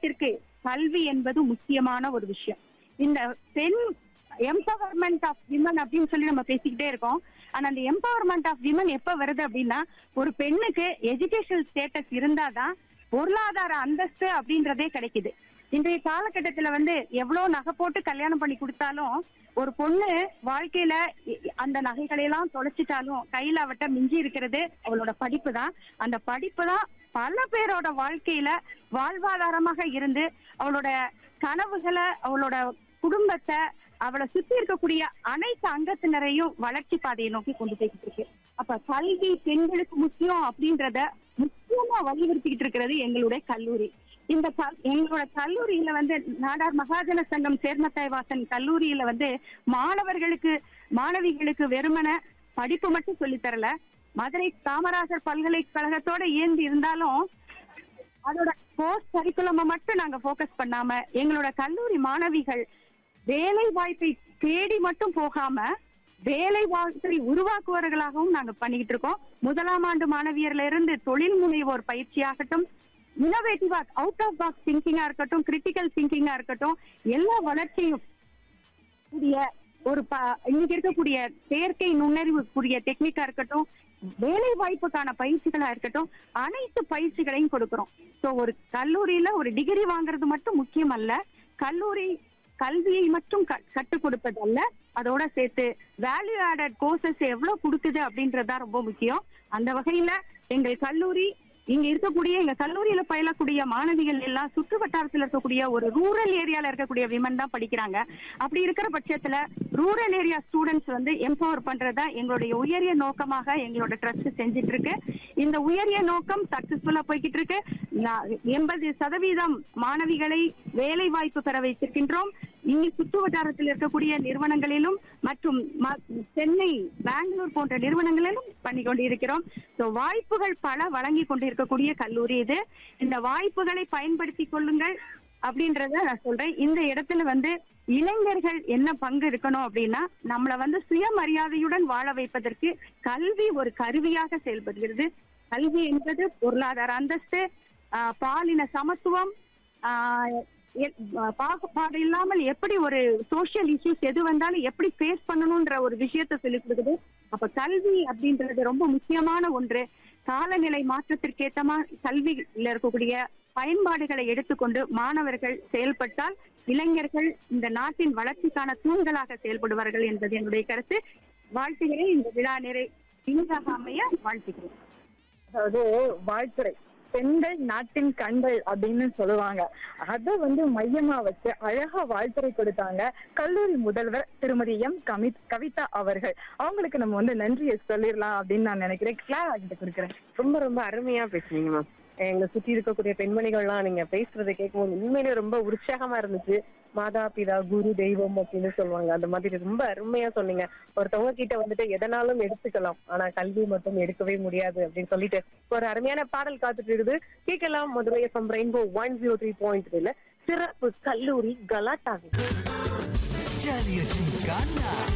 முன்னேற்றத்திற்கு கல்வி என்பது முக்கியமான ஒரு விஷயம் இந்த பெண் எம்பவர்மெண்ட் ஆஃப் விமன் அப்படின்னு சொல்லி நம்ம பேசிக்கிட்டே இருக்கோம் ஆனா அந்த எம்பவர்மெண்ட் ஆஃப் விமன் எப்ப வருது அப்படின்னா ஒரு பெண்ணுக்கு எஜுகேஷனல் ஸ்டேட்டஸ் இருந்தாதான் பொருளாதார அந்தஸ்து அப்படின்றதே கிடைக்குது இன்றைய காலகட்டத்துல வந்து எவ்வளவு நகை போட்டு கல்யாணம் பண்ணி கொடுத்தாலும் ஒரு பொண்ணு வாழ்க்கையில இ- அந்த நகைகளை எல்லாம் தொலைச்சிட்டாலும் கையில அவட்ட மிஞ்சி இருக்கிறது அவளோட படிப்பு தான் அந்த படிப்பு தான் பல பேரோட வாழ்க்கையில வாழ்வாதாரமாக இருந்து அவளோட கனவுகளை அவளோட குடும்பத்தை அவளை சுத்தி இருக்கக்கூடிய அனைத்து அங்கத்தினரையும் வளர்ச்சி பாதையை நோக்கி கொண்டு போய்கிட்டு இருக்கு அப்ப கல்வி பெண்களுக்கு முக்கியம் அப்படின்றத முக்கியமா வலியுறுத்திக்கிட்டு இருக்கிறது எங்களுடைய கல்லூரி இந்த கல்- எங்களோட கல்லூரியில வந்து நாடார் மகாஜன சங்கம் சேர்மத்தாய் வாசன் கல்லூரியில வந்து மாணவர்களுக்கு மாணவிகளுக்கு வெறுமன படிப்பு மட்டும் சொல்லித் தரல மதுரை காமராஜர் பல்கலைக்கழகத்தோட இயங்கி இருந்தாலும் அதோட கோர்ஸ் கரிக்குலம மட்டும் நாங்க ஃபோக்கஸ் பண்ணாம எங்களோட கல்லூரி மாணவிகள் வேலை வாய்ப்பை தேடி மட்டும் போகாம வேலை வாய்ப்பை உருவாக்குவர்களாகவும் நாங்க பண்ணிக்கிட்டு இருக்கோம் முதலாம் ஆண்டு மாணவியர்ல இருந்து தொழில் முனைவோர் பயிற்சியாகட்டும் இனோவேட்டிவா அவுட் ஆஃப் பாக்ஸ் திங்கிங்கா இருக்கட்டும் கிரிட்டிக்கல் திங்கிங்கா இருக்கட்டும் எல்லா வளர்ச்சியும் கூடிய ஒரு ப- இன்னைக்கு இருக்கக்கூடிய செயற்கை நுண்ணறிவு கூடிய டெக்னிக்கா இருக்கட்டும் வேலை வாய்ப்புக்கான பயிற்சிகளா இருக்கட்டும் அனைத்து பயிற்சிகளையும் கொடுக்கிறோம் சோ ஒரு கல்லூரியில ஒரு டிகிரி வாங்குறது மட்டும் முக்கியம் அல்ல கல்லூரி கல்வியை மட்டும் க- கற்றுக் கொடுப்பது அல்ல அதோட சேர்த்து வேல்யூ ஆடட் கோர்சஸ் எவ்வளவு கொடுக்குது அப்படின்றதுதான் ரொம்ப முக்கியம் அந்த வகையில எங்கள் கல்லூரி இங்க இருக்கக்கூடிய எங்க கல்லூரியில பயிலக்கூடிய மாணவிகள் எல்லாம் சுற்று வட்டாரத்துல இருக்கக்கூடிய ஒரு ரூரல் ஏரியால இருக்கக்கூடிய விமன் தான் படிக்கிறாங்க அப்படி இருக்கிற பட்சத்துல ரூரல் ஏரியா ஸ்டூடெண்ட்ஸ் வந்து எம்பவர் பண்றதா எங்களுடைய உயரிய நோக்கமாக எங்களோட ட்ரஸ்ட் செஞ்சுட்டு இருக்கு இந்த உயரிய நோக்கம் சக்சஸ்ஃபுல்லா போய்கிட்டு இருக்கு நா- எண்பது சதவீதம் மாணவிகளை வேலை வாய்ப்பு பெற வைத்திருக்கின்றோம் இங்கு சுற்று வட்டாரத்தில் இருக்கக்கூடிய நிறுவனங்களிலும் மற்றும் ம- சென்னை பெங்களூர் போன்ற நிறுவனங்களிலும் பண்ணி கொண்டிருக்கிறோம் ஸோ வாய்ப்புகள் பல வழங்கி கொண்டிருக்கக்கூடிய கல்லூரி இது இந்த வாய்ப்புகளை பயன்படுத்திக் கொள்ளுங்கள் அப்படின்றத நான் சொல்றேன் இந்த இடத்துல வந்து இளைஞர்கள் என்ன பங்கு இருக்கணும் அப்படின்னா நம்மள வந்து சுயமரியாதையுடன் வாழ வைப்பதற்கு கல்வி ஒரு கருவியாக செயல்படுகிறது கல்வி என்பது பொருளாதார அந்தஸ்து ஆஹ் பாலின சமத்துவம் ஆஹ் எ- ஆஹ் பாகுபாடு இல்லாமல் எப்படி ஒரு சோஷியல் இஷ்யூஸ் எது வந்தாலும் எப்படி ஃபேஸ் பண்ணணும்ன்ற ஒரு விஷயத்த சொல்லிக் கொடுக்குது அப்ப கல்வி அப்படின்றது ரொம்ப முக்கியமான ஒன்று காலநிலை மாற்றத்திற்கேற்ற மாதிரி கல்வியில இருக்கக்கூடிய பயன்பாடுகளை எடுத்துக்கொண்டு மாணவர்கள் செயல்பட்டால் இளைஞர்கள் இந்த நாட்டின் வளர்ச்சிக்கான தூண்களாக செயல்படுவார்கள் என்பது என்னுடைய கருத்து வாழ்த்துகிறேன் இந்த விழா நிறை இனிதாக அமைய வாழ்த்துகிறேன் அதாவது வாழ்த்துறை பெண்கள் நாட்டின் கண்கள் அப்படின்னு சொல்லுவாங்க அத வந்து மையமா வச்சு அழகா வாழ்த்துறை கொடுத்தாங்க கல்லூரி முதல்வர் திருமதி எம் கமி கவிதா அவர்கள் அவங்களுக்கு நம்ம வந்து நன்றியை சொல்லிடலாம் அப்படின்னு நான் நினைக்கிறேன் கிளாரா கிட்ட கொடுக்குறேன் ரொம்ப ரொம்ப அருமையா பேசுனீங்க மேம் எங்களை சுத்தி இருக்கக்கூடிய பெண்மணிகள்லாம் நீங்க பேசுறதை கேட்கும்போது உண்மையிலேயே ரொம்ப உற்சாகமா இருந்துச்சு மாதா பிதா குரு தெய்வம் அப்படின்னு சொல்லுவாங்க அந்த மாதிரி ரொம்ப அருமையா சொன்னீங்க ஒருத்தவங்க கிட்ட வந்துட்டு எதனாலும் எடுத்துக்கலாம் ஆனா கல்வி மட்டும் எடுக்கவே முடியாது அப்படின்னு சொல்லிட்டு ஒரு அருமையான பாடல் காத்துட்டு இருக்குது கேட்கலாம் Madurai F M rainbow one zero three point த்ரீல சிறப்பு கல்லூரி கலாட்டாவில் Jaliya Chingana.